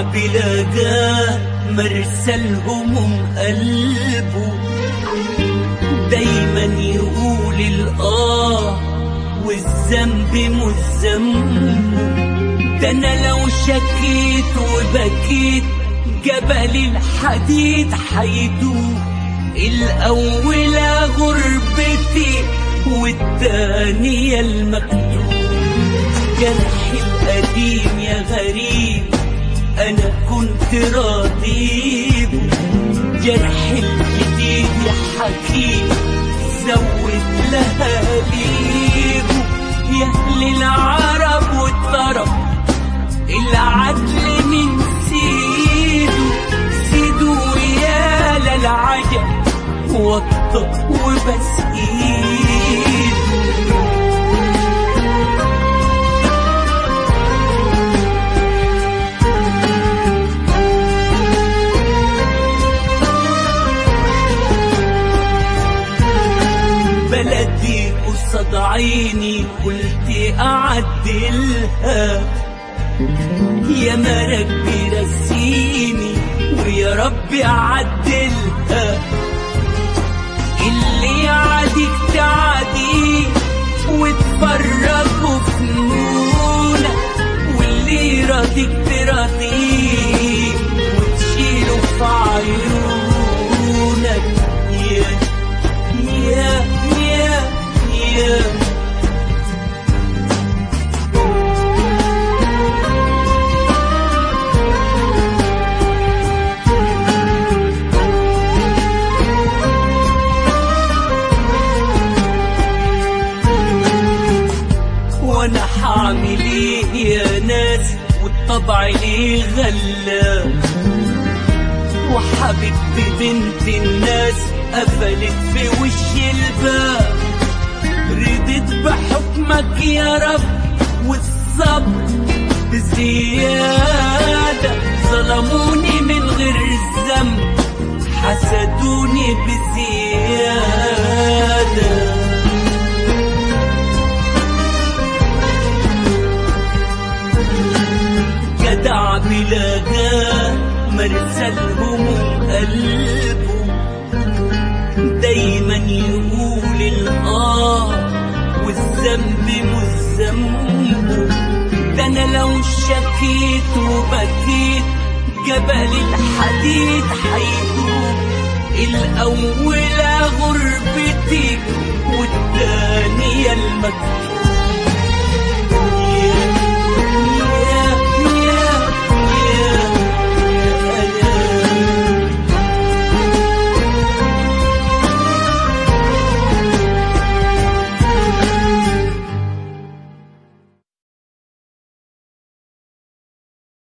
بلقاه مرسى الهموم قلبه دايما يقول الآه والذنب مش ذنبه ده أنا لو شكيت وبكيت جبل الحديد حيدوب الأولى غربتي والتانية المكتوب جرحي القديم يا غريب أنا كنت راضي به جرحي الجديد يا حكيم زود لها ليبه يا أهل العرب والطرب العدل من سيده سيدوا يا للعجب وطق وبس ايده بلدي قصاد عيني قلت اعدلها يا ما ربي رسيني ويا ربي عدلها اللي يعاديك تعاديه وتفرجوا فنونك واللي يراضيك تراضيه وتشيله في عيونك يا يا يا يا وانا حعمل ايه يا ناس والطبع ليه غلا وحبيبتي بنت الناس قفلت في وش الباب ردت بحكمك يا رب والصبر بزيادة ظلموني من غير الذنب حسدوني بزيادة جدع بلاقاه مرسى الهموم قلبه دايما يقول الآه والذنب مش ذنبه ده أنا لو شكيت وبكيت جبل الحديد حيدوب الأولى غربتي والتانية المكتوب